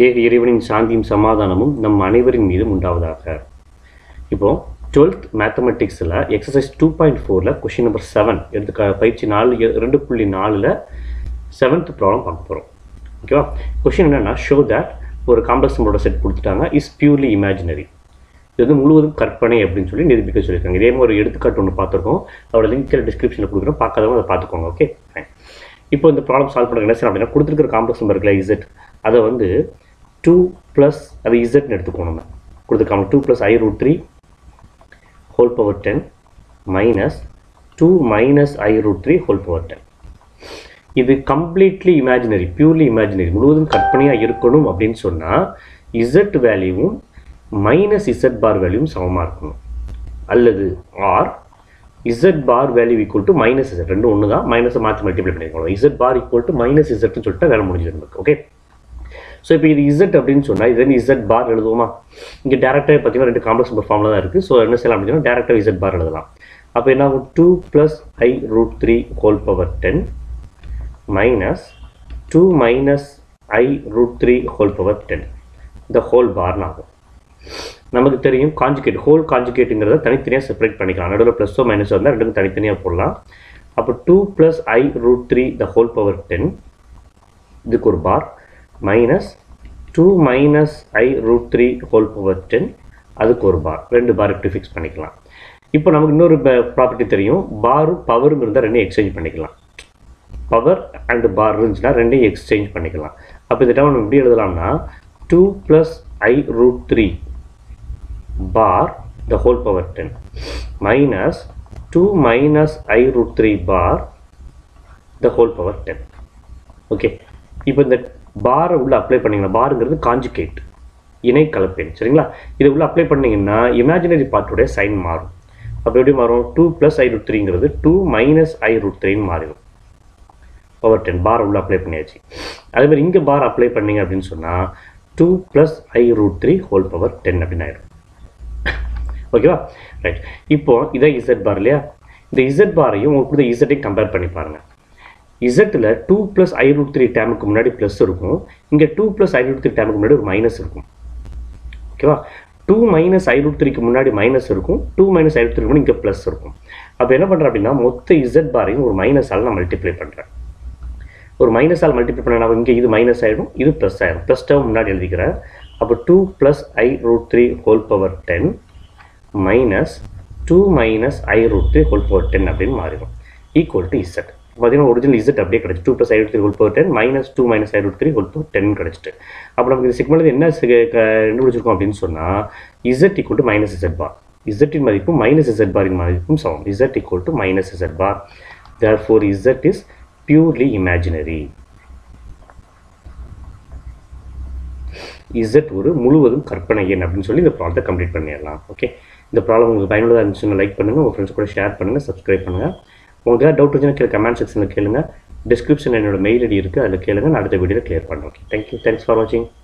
ஏக இறைவனின் சாந்தியும் சமாதானமும் நம் அனைவரின் மீதும் உண்டாவதாக இப்போ டுவெல்த் மேத்தமெட்டிக்ஸில் எக்ஸசைஸ் டூ பாயிண்ட் ஃபோரில் கொஷின் நம்பர் செவன் எடுத்துக்க பயிற்சி நாலு எ- ரெண்டு புள்ளி நாலில் செவன்த் ப்ராப்ளம் பார்க்க போகிறோம் ஓகேவா கொஷின் என்னன்னா ஷோ தட் ஒரு காம்ப்ளெக்ஸ் நம்பரோட செட் கொடுத்துட்டாங்க இஸ் பியூர்லி இமேஜினரி இது வந்து முழுவதும் கற்பனை அப்படின்னு சொல்லி நிரூபிக்க சொல்லியிருக்காங்க இதே மாதிரி ஒரு எடுத்துக்காட்டு ஒன்று பார்த்துருக்கோம் அதோட லிங்க் டிஸ்கிரிப்ஷனில் கொடுக்குறோம் பார்க்காதவங்க அதை பார்த்துக்கோங்க ஓகே ஃபைன் இப்போ இந்த ப்ராப்ளம் சால்வ் பண்ணுறது என்ன செய்யணும் அப்படின்னா கொடுத்துருக்கிற காம்ப்ளெக்ஸ் நம்பர் இருக்குல்ல இசட் அதை வந்து டூ ப்ளஸ் அது இசட்னு எடுத்துக்கணும் நம்ம கொடுத்துருக்காங்க two plus i root three whole power ten minus two minus i root three whole power ten இது கம்ப்ளீட்லி இமேஜினரி பியூர்லி இமேஜினரி முழுவதும் கற்பனையாக இருக்கணும் அப்படின்னு சொன்னால் இசட் வேல்யூவும் மைனஸ் இசட் பார் வேல்யூவும் சமமாக இருக்கணும் அல்லது or z bar value equal to minus z ரெண்டும் ஒன்று தான் மைனஸை மாற்றி மல்டிப்ளை பண்ணிருக்கணும் z bar equal to minus இசட்னு சொல்லிட்டு வேலை முடிஞ்சது நமக்கு ஓகே ஸோ இப்போ இது இசட் அப்படின்னு சொன்னால் இது வந்து இசட் பார் எழுதுவோமா இங்கே டேரக்டாக பார்த்தீங்கன்னா ரெண்டு காம்ப்ளெக்ஸ் நம்பர் ஃபார்மில் தான் இருக்குது ஸோ என்ன செய்யலாம் அப்படின்னா டேரக்டாக இசட் பார் எழுதலாம் அப்போ என்ன ஆகும் two plus i root three whole power ten minus two minus i root three whole power ten இந்த ஹோல் பார்னு ஆகும் நமக்கு தெரியும் காஞ்சுகேட் ஹோல் காஞ்சுகேட்டுங்கிறத தனித்தனியாக செப்பரேட் பண்ணிக்கலாம் நடுவில் ப்ளஸ்ஸோ மைனஸோ இருந்தால் ரெண்டுக்கும் தனித்தனியாக போடலாம் அப்போ two plus i root three the whole power ten இதுக்கு ஒரு bar minus two minus i root three whole power ten அதுக்கு ஒரு பார் ரெண்டு பார் இப்படி ஃபிக்ஸ் பண்ணிக்கலாம் இப்போ நமக்கு இன்னொரு ப்ராப்பர்ட்டி தெரியும் பாரும் பவரும் இருந்தால் ரெண்டையும் எக்ஸ்சேஞ்ச் பண்ணிக்கலாம் பவர் அண்ட் பார் இருந்துச்சுன்னா ரெண்டையும் எக்ஸ்சேஞ்ச் பண்ணிக்கலாம் அப்போ இந்த டைம் நம்ம எப்படி எழுதலாம்னா two plus i root three bar the whole power ten minus two minus i root three bar the whole power ten okay இப்போ இந்த பாரை உள்ள அப்ளை பண்ணீங்கன்னா பாருங்கிறது காஞ்சுகேட் இணை கலப்பெண் சரிங்களா இதை உள்ள அப்ளை பண்ணீங்கன்னா இமேஜினரி பார்ட்டுடைய சைன் மாறும் அப்போ எப்படி மாறும் டூ ப்ளஸ் ஐ ரூட் த்ரீங்கிறது டூ மைனஸ் ஐ ரூட் த்ரீன்னு மாறிடும் பவர் டென் பார் உள்ள அப்ளை பண்ணியாச்சு அதே மாதிரி இங்கே பார் அப்ளை பண்ணீங்க அப்படின்னு சொன்னால் two plus i root three whole power ten அப்படின்னு ஆயிடும் ஓகேவா ரைட் இப்போ இதான் இசட் பார் இல்லையா இந்த இசட் பாரையும் உங்களுக்கு கொடுத்த இசட்டையும் கம்பேர் பண்ணி பாருங்க இசட்டில் two plus i root three டேமுக்கு முன்னாடி ப்ளஸ் இருக்கும் இங்கே two plus i root three டேமுக்கு முன்னாடி ஒரு மைனஸ் இருக்கும் ஓகேவா டூ மைனஸ் ஐ ரூட் த்ரீக்கு முன்னாடி மைனஸ் இருக்கும் two minus i root three இங்கே ப்ளஸ் இருக்கும் அப்போ என்ன பண்ணுறேன் அப்படின்னா மொத்த இசட் பாரையும் ஒரு மைனஸால் நான் மல்டிப்ளை பண்ணுறேன் ஒரு மைனஸால் மல்டிப்ளை பண்ண இங்கே இது மைனஸ் ஆகிடும் இது ப்ளஸ் ஆகிடும் ப்ளஸ் டேர்ம் முன்னாடி எழுதிக்கிறேன் அப்போ two plus i root three whole power ten minus two minus i root three whole power ten அப்படின்னு மாறிடும் ஈக்குவல் டு இசட் பார்த்தீங்கன்னா ஒரிஜினல் இசட் அப்படியே கிடச்சி two plus i root three whole power ten minus two minus i root three whole power ten கிடச்சிட்டு அப்போ நமக்கு இந்த சிக்மலது என்ன கண்டுபிடிச்சிருக்கோம் அப்படின்னு சொன்னால் z equal to minus z bar இசட்டின் மதிப்பும் மைனஸ் இசட் பாரின் மதிப்பும் சமம் Z equal to minus z bar therefore z is purely imaginary z ஒரு முழுவதும் கற்பனை எண் அப்படின்னு சொல்லி இந்த ப்ராப்ளத்தை கம்ப்ளீட் பண்ணிடலாம் ஓகே இந்த ப்ராப்ளம் உங்களுக்கு பயனுள்ளதாக இருந்துச்சுன்னா லைக் பண்ணுங்கள் உங்கள் ஃப்ரெண்ட்ஸ் கூட ஷேர் பண்ணுங்கள் சப்ஸ்கிரைப் பண்ணுங்கள் உங்களுக்கு ஏதாவது டவுட் இருந்துச்சுன்னா கீழே கமெண்ட் செக்ஷனில் கேளுங்க டிஸ்கிரிப்ஷன் என்னோட மெயில் ஐடி இருக்குது அதில் கேளுங்க நான் அடுத்த வீடியோவில் கிளியர் பண்ணுறேன் ஓகே தேங்க்யூ தேங்க்ஸ் ஃபார் வாட்சிங்